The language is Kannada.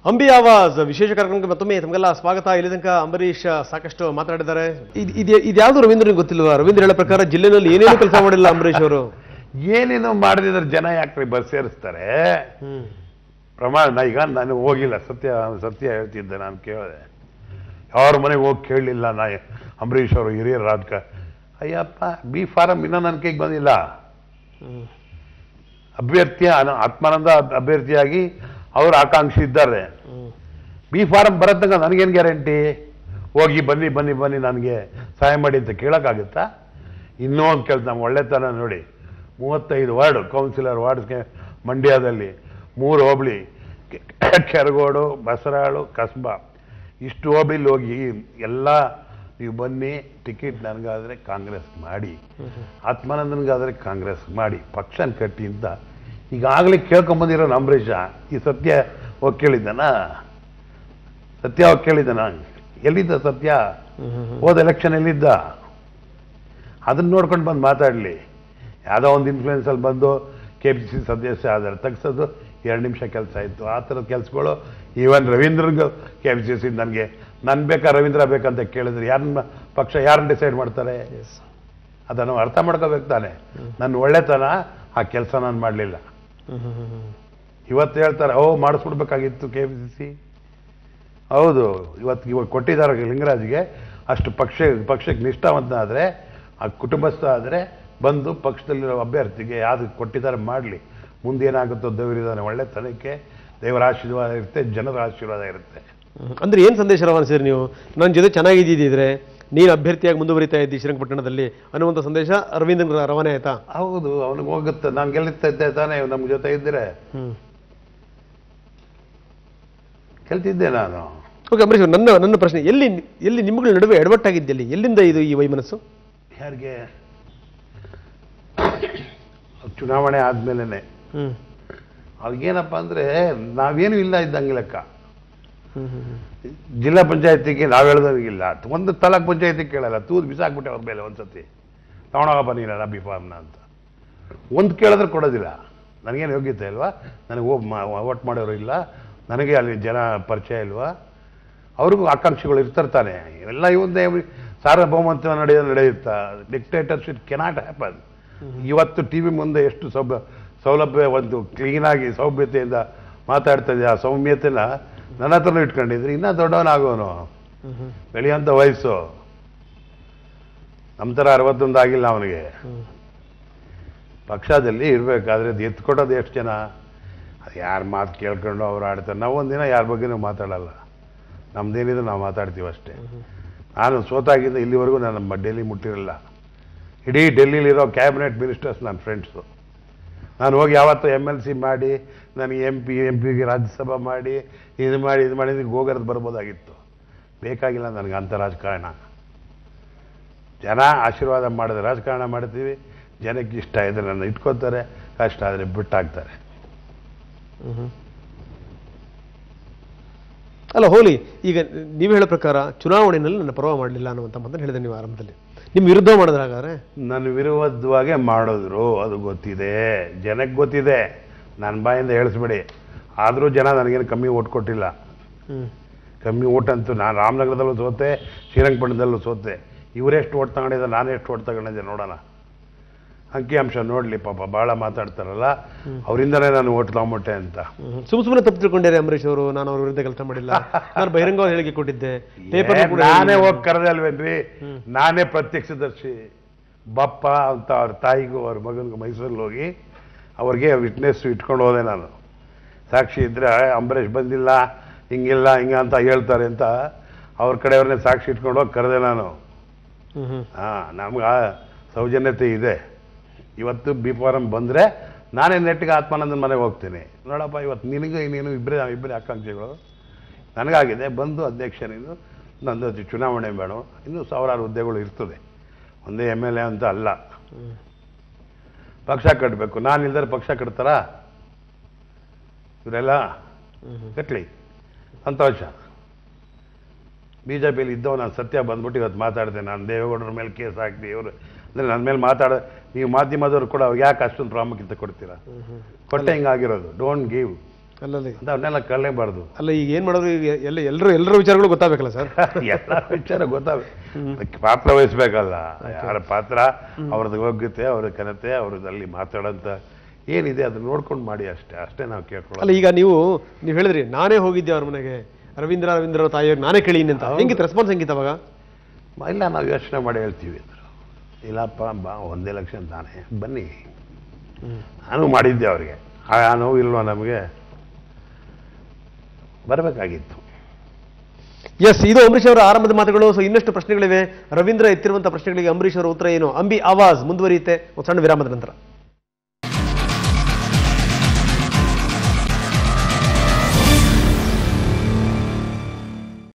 ಅಂಬಿ ಆವಾಜ್ ವಿಶೇಷ ಕಾರ್ಯಕ್ರಮಕ್ಕೆ ಮತ್ತೊಮ್ಮೆ ತಮಗೆಲ್ಲ ಸ್ವಾಗತ ಇಲ್ಲಿ ತನಕ ಅಂಬರೀಶ್ ಸಾಕಷ್ಟು ಮಾತಾಡಿದ್ದಾರೆ ಇದ್- ಇದ್- ಇದ್ಯಾವುದು ರವೀಂದ್ರನಿಗೆ ಗೊತ್ತಿಲ್ವಾ ರವೀಂದ್ರ ಹೇಳೋ ಪ್ರಕಾರ ಜಿಲ್ಲೆನಲ್ಲಿ ಏನೇನು ಕೆಲಸ ಮಾಡಿಲ್ಲ ಅಂಬರೀಶ್ ಅವರು ಏನೇನೋ ಮಾಡದಿದ್ರೆ ಜನ ಯಾಕ್ರಿ ಬಸ್ ಸೇರಿಸ್ತಾರೆ ಪ್ರಮಾಣ ನಾ ಈಗ ನಾನು ಹೋಗಿಲ್ಲ ಸತ್ಯ ಸತ್ಯ ಹೇಳ್ತಿದ್ದೆ ನಾನು ಕೇಳಿದೆ ಯಾರ ಮನೆಗೆ ಹೋಗಿ ಕೇಳಲಿಲ್ಲ ನಾ ಅಂಬರೀಷ್ ಅವರು ಹಿರಿಯ ರಾಜಕ ಅಯ್ಯಪ್ಪ ಬಿ ಫಾರಂ ಇನ್ನೂ ನನ್ನ ಕೈಗೆ ಬಂದಿಲ್ಲ ಅಭ್ಯರ್ಥಿ ಅನ- ಆತ್ಮಾನಂದ ಅಭ್ಯರ್ಥಿಯಾಗಿ ಅವರು ಆಕಾಂಕ್ಷಿ ಇದ್ದಾರೆ ಬಿ ಫಾರಂ ಬರತ್ತಂಗ ನನಗೇನು ಗ್ಯಾರಂಟಿ ಹೋಗಿ ಬನ್ನಿ ಬನ್ನಿ ಬನ್ನಿ ನನಗೆ ಸಹಾಯ ಮಾಡಿ ಅಂತ ಕೇಳೋಕ್ಕಾಗುತ್ತಾ ಇನ್ನೂ ಒಂದು ಕೇಳ್ತ ನಮ್ಮ ಒಳ್ಳೆತನ ನೋಡಿ ಮೂವತ್ತೈದು ವಾರ್ಡ್ ಕೌನ್ಸಿಲರ್ ವಾರ್ಡ್ಸ್ಗೆ ಮಂಡ್ಯದಲ್ಲಿ ಮೂರು ಹೋಬಳಿ ಕೆ- ಕೆರಗೋಡು ಬಸರಾಳು ಕಸ್ಬಾ ಇಷ್ಟು ಹೋಬಳಿಲಿ ಹೋಗಿ ಎಲ್ಲ ನೀವು ಬನ್ನಿ ಟಿಕೆಟ್ ನನಗಾದರೆ ಕಾಂಗ್ರೆಸ್ ಮಾಡಿ ಆತ್ಮಾನಂದನಿಗಾದರೆ ಕಾಂಗ್ರೆಸ್ ಮಾಡಿ ಪಕ್ಷನ ಕಟ್ಟಿ ಅಂತ ಈಗಾಗಲೇ ಕೇಳ್ಕೊಂಬಂದಿರೋ ಅಂಬರೀಷ ಈ ಸತ್ಯ ಹೋಗಿ ಕೇಳಿದ್ದಾನ ಸತ್ಯ ಹೋಗಿ ಕೇಳಿದ್ದಾನ ಎಲ್ಲಿದ್ದ ಸತ್ಯ ಹೋದ ಎಲೆಕ್ಷನ್ ಎಲ್ಲಿದ್ದ ಅದನ್ನ ನೋಡ್ಕೊಂಡು ಬಂದು ಮಾತಾಡಲಿ ಯಾವುದೋ ಒಂದು ಇನ್ಫ್ಲೂಯೆನ್ಸಲ್ಲಿ ಬಂದು ಕೆ ಪಿ ಸಿ ಸದಸ್ಯ ಆದರೆ ತೆಗ್ಸೋದು ಎರಡು ನಿಮಿಷ ಕೆಲಸ ಇತ್ತು ಆ ಥರದ ಕೆಲಸಗಳು ಈವನ್ ರವೀಂದ್ರನಿಗೂ ಕೆ ಪಿ ಸಿ ಸಿ ನನಗೆ ನನ್ನ ಬೇಕಾ ರವೀಂದ್ರ ಬೇಕಂತ ಕೇಳಿದ್ರೆ ಯಾರನ್ನ ಪಕ್ಷ ಯಾರನ್ನ ಡಿಸೈಡ್ ಮಾಡ್ತಾರೆ ಅದನ್ನು ಅರ್ಥ ಮಾಡ್ಕೋಬೇಕು ತಾನೆ ನನ್ನ ಒಳ್ಳೆತನ ಆ ಕೆಲಸ ನಾನು ಮಾಡಲಿಲ್ಲ ಇವತ್ತು ಹೇಳ್ತಾರೆ ಓ ಮಾಡಿಸ್ಬಿಡ್ಬೇಕಾಗಿತ್ತು ಕೆ ಪಿ ಸಿ ಸಿ ಹೌದು ಇವತ್ತು ಇವಾಗ ಕೊಟ್ಟಿದ್ದಾರೆ ಲಿಂಗರಾಜ್ಗೆ ಅಷ್ಟು ಪಕ್ಷ ಪಕ್ಷಕ್ಕೆ ನಿಷ್ಠಾವಂತ ಆದರೆ ಆ ಕುಟುಂಬಸ್ಥ ಆದರೆ ಬಂದು ಪಕ್ಷದಲ್ಲಿರೋ ಅಭ್ಯರ್ಥಿಗೆ ಯಾವ್ದು ಕೊಟ್ಟಿದ್ದಾರೆ ಮಾಡಲಿ ಮುಂದೆ ಏನಾಗುತ್ತೋ ದೇವರಿದ್ದಾನೆ ಒಳ್ಳೆತನಕ್ಕೆ ದೇವರ ಆಶೀರ್ವಾದ ಇರುತ್ತೆ ಜನರ ಆಶೀರ್ವಾದ ಇರುತ್ತೆ ಅಂದ್ರೆ ಏನ್ ಸಂದೇಶ ರವಾನಿಸಿದ್ರಿ ನೀವು ನನ್ನ ಜೊತೆ ಚೆನ್ನಾಗಿದ್ದಿದ್ರೆ ನೀನು ಅಭ್ಯರ್ಥಿಯಾಗಿ ಮುಂದುವರಿತಾ ಇದ್ದಿ ಶ್ರೀರಂಗಪಟ್ಟಣದಲ್ಲಿ ಅನ್ನುವಂಥ ಸಂದೇಶ ರವೀಂದ್ರ ರವಾನೆ ಆಯ್ತಾ ಹೌದು ಅವನಿಗೆ ಹೋಗುತ್ತೆ ನಾನು ಗೆಲ್ಲುತ್ತಾ ಇದ್ದೆ ತಾನೇ ನಮ್ಮ ಜೊತೆ ಇದ್ದರೆ ಗೆಲ್ತಿದ್ದೆ ನಾನು ಓಕೆ ಅಂಬರೀಶ್ ಅವ್ರೆ, ನನ್ನ ನನ್ನ ಪ್ರಶ್ನೆ ಎಲ್ಲಿ ಎಲ್ಲಿ ನಿಮ್ಮಗಳ ನಡುವೆ ಎಡವಟ್ಟಾಗಿದ್ದೆಲ್ಲಿ ಎಲ್ಲಿಂದ ಇದು ಈ ವೈಮನಸ್ಸು ಯಾರಿಗೆ ಚುನಾವಣೆ ಆದ್ಮೇಲೆ ಹ್ಮ್ ಅವ್ರಿಗೇನಪ್ಪ ಅಂದರೆ ನಾವೇನು ಇಲ್ಲ ಇದ್ದಂಗೆ ಲೆಕ್ಕ ಜಿಲ್ಲಾ ಪಂಚಾಯತಿಗೆ ನಾವು ಹೇಳ್ದಂಗಿಲ್ಲ ಒಂದು ತಾಲೂಕ್ ಪಂಚಾಯತಿಗೆ ಕೇಳಲ್ಲ ತೂದು ಬಿಸಾಕ್ಬಿಟ್ಟೆ ಅವ್ರ ಮೇಲೆ ಒಂದ್ಸತಿ ತಗೊಂಡೋಗಪ್ಪ ನೀನಲ್ಲ ಬಿ ಫಾರ್ಮ್ನ ಅಂತ ಒಂದು ಕೇಳಿದ್ರೆ ಕೊಡೋದಿಲ್ಲ ನನಗೇನು ಯೋಗ್ಯತೆ ಇಲ್ವಾ ನನಗೆ ಹೋಗಿ ಓಟ್ ಮಾಡೋರು ಇಲ್ಲ ನನಗೆ ಅಲ್ಲಿ ಜನ ಪರಿಚಯ ಇಲ್ವಾ ಅವ್ರಿಗೂ ಆಕಾಂಕ್ಷಿಗಳು ಇರ್ತಿರ್ತಾನೆ ಎಲ್ಲ ಇವಂದೇ ಸಾರ್ವಭೌಮತ್ವ ನಡೆಯ ನಡೆಯುತ್ತಾ ಡಿಕ್ಟೇಟರ್ಶಿಪ್ ಕೆನಾಟ್ ಹ್ಯಾಪನ್ ಇವತ್ತು ಟಿ ವಿ ಮುಂದೆ ಎಷ್ಟು ಸೌಭ ಸೌಲಭ್ಯ ಒಂದು ಕ್ಲೀನಾಗಿ ಸೌಭ್ಯತೆಯಿಂದ ಮಾತಾಡ್ತಾ ಇದೆ ಆ ಸೌಮ್ಯತೆನ ನನ್ನ ಹತ್ರನೂ ಇಟ್ಕೊಂಡಿದ್ರೆ ಇನ್ನೂ ದೊಡ್ಡವನಾಗೋನು ಬೆಳೆಯುವಂಥ ವಯಸ್ಸು ನಮ್ಮ ಥರ ಅರವತ್ತೊಂದು ಆಗಿಲ್ಲ ಅವನಿಗೆ ಪಕ್ಷದಲ್ಲಿ ಇರಬೇಕಾದ್ರೆ ಎತ್ಕೊಡೋದು ಎಷ್ಟು ಜನ ಅದು ಯಾರ ಮಾತು ಕೇಳ್ಕೊಂಡು ಅವ್ರು ಆಡ್ತಾರೆ ನಾವು ಒಂದಿನ ಯಾರ ಬಗ್ಗೆನೂ ಮಾತಾಡಲ್ಲ ನಮ್ದೇನಿದೆ ನಾವು ಮಾತಾಡ್ತೀವಿ ಅಷ್ಟೇ ನಾನು ಸೋತಾಗಿಂದ ಇಲ್ಲಿವರೆಗೂ ನಾನು ನಮ್ಮ ಡೆಲ್ಲಿ ಮುಟ್ಟಿರಲ್ಲ ಇಡೀ ಡೆಲ್ಲಿಲಿರೋ ಕ್ಯಾಬಿನೆಟ್ ಮಿನಿಸ್ಟರ್ಸ್ ನನ್ನ ಫ್ರೆಂಡ್ಸು ನಾನು ಹೋಗಿ ಯಾವತ್ತೂ ಎಮ್ ಎಲ್ ಸಿ ಮಾಡಿ ನನಗೆ ಎಂ ಪಿ ಎಂ ಪಿಗೆ ರಾಜ್ಯಸಭಾ ಮಾಡಿ ಇದು ಮಾಡಿ ಇದು ಮಾಡಿ ಗೋಗರದ್ದು ಬರ್ಬೋದಾಗಿತ್ತು ಬೇಕಾಗಿಲ್ಲ ನನಗೆ ಅಂಥ ರಾಜಕಾರಣ ಜನ ಆಶೀರ್ವಾದ ಮಾಡಿದ್ರೆ ರಾಜಕಾರಣ ಮಾಡ್ತೀವಿ ಜನಕ್ಕೆ ಇಷ್ಟ ಇದ್ರೆ ನನ್ನ ಇಟ್ಕೋತಾರೆ ಕಷ್ಟ ಆದರೆ ಬಿಟ್ಟಾಕ್ತಾರೆ ಅಲ್ಲ ಹೋಲಿ ಈಗ ನೀವು ಹೇಳೋ ಪ್ರಕಾರ ಚುನಾವಣೆಯಲ್ಲಿ ನನ್ನ ಪರವ ಮಾಡಲಿಲ್ಲ ಅನ್ನುವಂಥ ಮಾತನ್ನು ಹೇಳಿದೆ ನೀವು ಆರಂಭದಲ್ಲಿ ನಿಮ್ಮ ವಿರುದ್ಧ ಮಾಡಿದ್ರೆ ಹಾಗಾದ್ರೆ ನನ್ನ ವಿರೋಧವಾಗೇ ಮಾಡಿದ್ರು ಅದು ಗೊತ್ತಿದೆ ಜನಕ್ಕೆ ಗೊತ್ತಿದೆ ನನ್ನ ಬಾಯಿಂದ ಹೇಳಿಸ್ಬೇಡಿ ಆದರೂ ಜನ ನನಗೇನು ಕಮ್ಮಿ ಓಟ್ ಕೊಟ್ಟಿಲ್ಲ ಹ್ಮ್ ಕಮ್ಮಿ ಓಟ್ ಅಂತೂ ನಾನು ರಾಮನಗರದಲ್ಲೂ ಸೋತೆ ಶ್ರೀರಂಗಪಟ್ಟಣದಲ್ಲೂ ಸೋತೆ ಇವರೆಷ್ಟು ಓಟ್ ತಗೊಂಡಿದ್ದೆ ನಾನು ಎಷ್ಟು ಓಟ್ ತಗೊಂಡಿದ್ದೆ ನೋಡೋಣ ಅಂಕಿಅಂಶ ನೋಡಲಿ ಪಾಪ ಭಾಳ ಮಾತಾಡ್ತಾರಲ್ಲ ಅವರಿಂದನೇ ನಾನು ಓಟ್ ತಗೊಂಬಿಟ್ಟೆ ಅಂತ ಸುಮ್ ಸುಮ್ಮನೆ ತಪ್ಪು ತಿಳ್ಕೊಂಡಿದ್ದಾರೆ ಅಂಬರೀಶ್ ಅವರು ನಾನು ಅವ್ರ ವಿರುದ್ಧ ಕೆಲಸ ಮಾಡಿಲ್ಲ ನಾನು ಬಹಿರಂಗವಾಗಿ ಹೇಳಿಕೆ ಕೊಟ್ಟಿದ್ದೆ ಪೇಪರ್ ಏ, ನಾನೇ ಹೋಗಿ ಕರೆದೆ ಅಲ್ವೇನ್ರಿ ನಾನೇ ಪ್ರತ್ಯಕ್ಷದರ್ಶಿ ಬಪ್ಪ ಅಂತ ಅವ್ರ ತಾಯಿಗೂ ಅವ್ರ ಮಗನಿಗೂ ಮೈಸೂರಲ್ಲಿ ಹೋಗಿ ಅವ್ರಿಗೆ ವಿಟ್ನೆಸ್ ಇಟ್ಕೊಂಡು ಹೋದೆ ನಾನು ಸಾಕ್ಷಿ ಇದ್ರೆ ಅಂಬರೀಷ್ ಬಂದಿಲ್ಲ ಹಿಂಗಿಲ್ಲ ಹಿಂಗ ಅಂತ ಹೇಳ್ತಾರೆ ಅಂತ ಅವ್ರ ಕಡೆಯವ್ರನ್ನೇ ಸಾಕ್ಷಿ ಇಟ್ಕೊಂಡು ಹೋಗಿ ಕರೆದೆ ನಾನು ಹ್ಮ್ ಹ್ಮ್ ಹಾಂ ನಮ್ಗೆ ಆ ಸೌಜನ್ಯತೆ ಇದೆ ಇವತ್ತು ಬಿ ಫಾರಂ ಬಂದರೆ ನಾನೇ ನೆಟ್ಟಿಗೆ ಆತ್ಮಾನಂದನ ಮನೆಗೆ ಹೋಗ್ತೀನಿ ನೋಡಪ್ಪ ಇವತ್ತು ನಿನಗೆ ನೀನು ಇಬ್ಬರೇ ಇಬ್ಬರೇ ಆಕಾಂಕ್ಷಿಗಳು ನನಗಾಗಿದೆ ಬಂದು ಅಧ್ಯಕ್ಷ ನೀನು ನಂದು ಅದು ಚುನಾವಣೆ ಬೇಡ ಇನ್ನೂ ಸಾವಿರಾರು ಹುದ್ದೆಗಳು ಇರ್ತದೆ ಒಂದೇ ಎಮ್ ಎಲ್ ಎ ಅಂತ ಅಲ್ಲ ಪಕ್ಷ ಕಟ್ಟಬೇಕು ನಾನು ಇಲ್ದರೆ ಪಕ್ಷ ಕಟ್ತಾರಾ ಇವರೆಲ್ಲ ಕಟ್ಲಿ ಸಂತೋಷ ಬಿ ಜೆ ಪಿಯಲ್ಲಿ ಇದ್ದವ ನಾನು ಸತ್ಯ ಬಂದ್ಬಿಟ್ಟು ಇವತ್ತು ಮಾತಾಡಿದೆ ನಾನು ದೇವೇಗೌಡರ ಮೇಲೆ ಕೇಸ್ ಹಾಕ್ತಿ ಇವರು ಅಂದರೆ ನನ್ನ ಮೇಲೆ ಮಾತಾಡ ನೀವು ಮಾಧ್ಯಮದವ್ರು ಕೂಡ ಅವ್ರಿಗೆ ಯಾಕೆ ಅಷ್ಟೊಂದು ಪ್ರಾಮುಖ್ಯತೆ ಕೊಡ್ತೀರಾ ಕೊಟ್ಟೆ ಹಿಂಗಾಗಿರೋದು ಡೋಂಟ್ ಗಿವ್ ಅಲ್ಲಲ್ಲಿ ಅಂತ ಅವನ್ನೆಲ್ಲ ಕಳ್ಳೇಬಾರ್ದು ಅಲ್ಲ ಈಗ ಏನ್ ಮಾಡೋದು ಈಗ ಎಲ್ಲ ಎಲ್ಲರೂ ಎಲ್ಲರ ವಿಚಾರಗಳು ಗೊತ್ತಾಗಬೇಕಲ್ಲ ಸರ್ ಎಲ್ಲ ವಿಚಾರ ಗೊತ್ತಾಗ ಪಾತ್ರ ವಹಿಸ್ಬೇಕಲ್ಲ ಯಾರ ಪಾತ್ರ ಅವ್ರದ್ದು ಯೋಗ್ಯತೆ ಅವ್ರ ಘನತೆ ಅವ್ರದಲ್ಲಿ ಮಾತಾಡೋಂಥ ಏನಿದೆ ಅದನ್ನ ನೋಡ್ಕೊಂಡು ಮಾಡಿ ಅಷ್ಟೇ ಅಷ್ಟೇ ನಾವು ಕೇಳ್ಕೊಳ್ಳೋದು ಅಲ್ಲ ಈಗ ನೀವು ನೀವು ಹೇಳಿದ್ರಿ ನಾನೇ ಹೋಗಿದ್ದೆ ಅವ್ರ ಮನೆಗೆ ರವೀಂದ್ರ ರವೀಂದ್ರ ಅವ್ರ ತಾಯಿಯವ್ರು ನಾನೇ ಕೇಳೀನಿ ಅಂತ ಹೆಂಗಿತ್ತು ರೆಸ್ಪಾನ್ಸ್ ಹೆಂಗಿತ್ತು ಅವಾಗ ಮ- ಇಲ್ಲ ನಾವು ಯೋಚನೆ ಮಾಡಿ ಹೇಳ್ತೀವಿ ಅಂದರು ಇಲ್ಲಪ್ಪ ಬಾ ಒಂದೇ ಲಕ್ಷ ತಾನೇ ಬನ್ನಿ ನಾನು ಮಾಡಿದ್ದೆ ಅವ್ರಿಗೆ ಆ ನೋವು ಇಲ್ವಾ ನಮಗೆ ಬರಬೇಕಾಗಿತ್ತು ಎಸ್ ಇದು ಅಂಬರೀಶ್ ಅವರ ಆರಂಭದ ಮಾತುಗಳು ಸೊ ಇನ್ನಷ್ಟು ಪ್ರಶ್ನೆಗಳಿವೆ ರವೀಂದ್ರ ಎತ್ತಿರುವಂತಹ ಪ್ರಶ್ನೆಗಳಿಗೆ ಅಂಬರೀಶ್ ಅವರ ಉತ್ತರ ಏನು ಅಂಬಿ ಆವಾಜ್ ಮುಂದುವರಿಯುತ್ತೆ ಒಂದು ಸಣ್ಣ ವಿರಾಮದ ನಂತರ